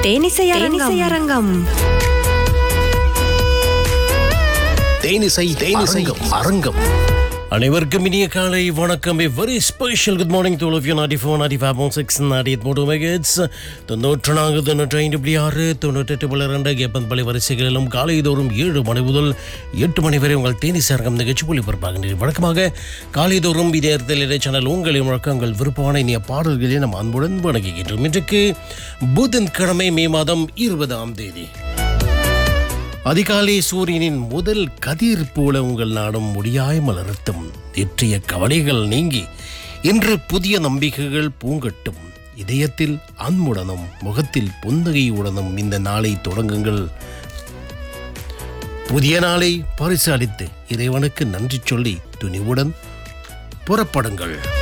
தேனிசையரங்கம் தேனிசை தேனிசை அரங்கம் அனைவருக்கும் இனிய காலை வணக்கம் a very special good morning to all of you 94 95 6 98 மூன்று மெகட்ஸ் தொண்ணூற்று நான்கு தொண்ணூற்றி ஐந்து புள்ளி ஆறு தொண்ணூற்றெட்டு புள்ளி ரெண்டு கேப்பன் பள்ளி வரிசைகளிலும் காலை தோறும் ஏழு மணி முதல் எட்டு மணி வரை உங்கள் தேனிசை அரங்கம் நிகழ்ச்சி ஒளிபரப்பாகின்றனர் வழக்கமாக காலை தோறும் இதே நேரத்தில் இடையே சேனல் உங்களை முழக்க உங்கள் விருப்பமான இனிய பாடல்களை நாம் அன்புடன் வணங்குகின்றோம் இன்றைக்கு புதன்கிழமை மே மாதம் இருபதாம் தேதி அதிகாலை சூரியனின் முதல் கதிர் போல உங்கள் நாடும் முடியாய் மலர்த்தும் நேற்றைய கவலைகள் நீங்கி இன்று புதிய நம்பிக்கைகள் பூங்கட்டும் இதயத்தில் அன்புடனும் முகத்தில் புன்னகையுடனும் இந்த நாளை தொடங்குங்கள் புதிய நாளை பரிசு அளித்து இறைவனுக்கு நன்றி சொல்லி துணிவுடன் புறப்படுங்கள்